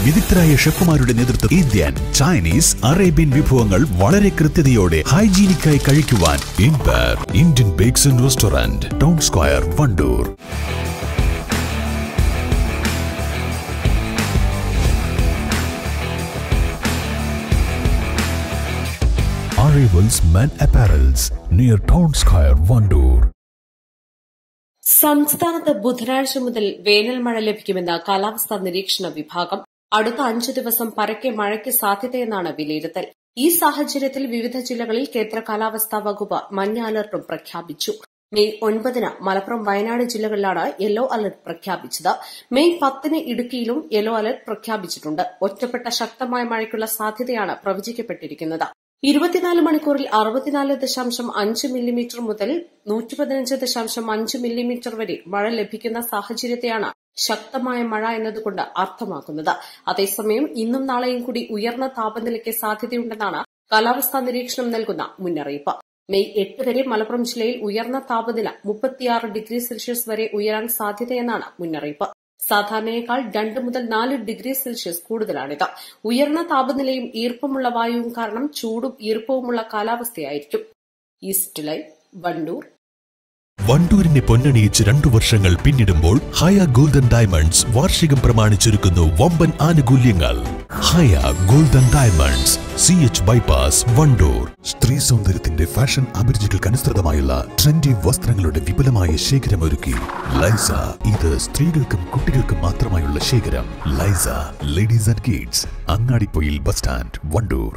വിദഗ്ധരായ ഷെഫുമാരുടെ നേതൃത്വം Indian Chinese Arabian വിഭവങ്ങൾ വളരെ കൃത്യതയോടെ ഹൈജീനിക്കായി കഴിക്കുവാൻ empire Indian bakes and restaurant town square Wandoor Arrivals Men Apparels near Town Square, Vandoor. സംസ്ഥാനത്ത് ബുധനാഴ്ച മുതൽ വേനൽ മഴ ലഭിക്കുമെന്ന് കാലാവസ്ഥാ നിരീക്ഷണ വിഭാഗം അടുത്ത അഞ്ചു ദിവസം പരക്കെ മഴയ്ക്ക് സാധ്യതയെന്നാണ് വിലയിരുത്തൽ ഈ സാഹചര്യത്തിൽ വിവിധ ജില്ലകളിൽ കേന്ദ്ര കാലാവസ്ഥാ വകുപ്പ് മഞ്ഞ അലർട്ടും പ്രഖ്യാപിച്ചു മെയ് ഒൻപതിന് മലപ്പുറം വയനാട് ജില്ലകളിലാണ് യെല്ലോ അലർട്ട് പ്രഖ്യാപിച്ചത് മെയ് പത്തിന് ഇടുക്കിയിലും യെല്ലോ അലർട്ട് പ്രഖ്യാപിച്ചിട്ടുണ്ട് ഒറ്റപ്പെട്ട ശക്തമായ മഴയ്ക്കുള്ള സാധ്യതയാണ് പ്രവചിക്കപ്പെട്ടിരിക്കുന്നത് ഇരുപത്തിനാല് മണിക്കൂറിൽ അറുപത്തിനാല് ദശാംശം അഞ്ച് മില്ലിമീറ്റർ മുതൽ നൂറ്റി പതിനഞ്ച് ദശാംശം അഞ്ച് മില്ലിമീറ്റർ വരെ മഴ ലഭിക്കുന്ന സാഹചര്യത്തെയാണ് ശക്തമായ മഴ എന്നതുകൊണ്ട് അർത്ഥമാക്കുന്നത് അതേസമയം ഇന്നും നാളെയും കൂടി ഉയർന്ന താപനിലയ്ക്ക് സാധ്യതയുണ്ടെന്നാണ് കാലാവസ്ഥാ നിരീക്ഷണം നൽകുന്ന മുന്നറിയിപ്പ് മെയ് എട്ട് വരെ മലപ്പുറം ജില്ലയിൽ ഉയർന്ന താപനില മുപ്പത്തിയാറ് ഡിഗ്രി സെൽഷ്യസ് വരെ ഉയരാൻ സാധ്യതയെന്നാണ് മുന്നറിയിപ്പ് സാധാരണയേക്കാൾ രണ്ട് മുതൽ നാല് ഡിഗ്രി സെൽഷ്യസ് കൂടുതലാണിത് ഉയർന്ന താപനിലയും ഈർപ്പമുള്ള വായുവും കാരണം ചൂടും ഈർപ്പവുമുള്ള കാലാവസ്ഥയായിരിക്കും ഈസ്റ്റ് ലൈവ് വണ്ടൂർ വണ്ടൂരിനെ പൊന്നണിയിച്ച് രണ്ടു വർഷങ്ങൾ പിന്നിടുമ്പോൾ ഹയ ഗോൾഡൻ ഡയമണ്ട്സ് വാർഷികം പ്രമാണിച്ചൊരുക്കുന്നു വമ്പൻ ആനുകൂല്യങ്ങൾ Haya golden diamonds C H bypass Wandoor സ്ത്രീ സൗന്ദര്യത്തിന്റെ ഫാഷൻ അഭിരുചികൾക്ക് അനുസൃതമായുള്ള ട്രെൻഡി വസ്ത്രങ്ങളുടെ വിപുലമായ ശേഖരമൊരുക്കി ലൈസ ഇത് സ്ത്രീകൾക്കും കുട്ടികൾക്കും മാത്രമായുള്ള ശേഖരം ലൈസ ladies and kids Angadippoyil bus stand Wandoor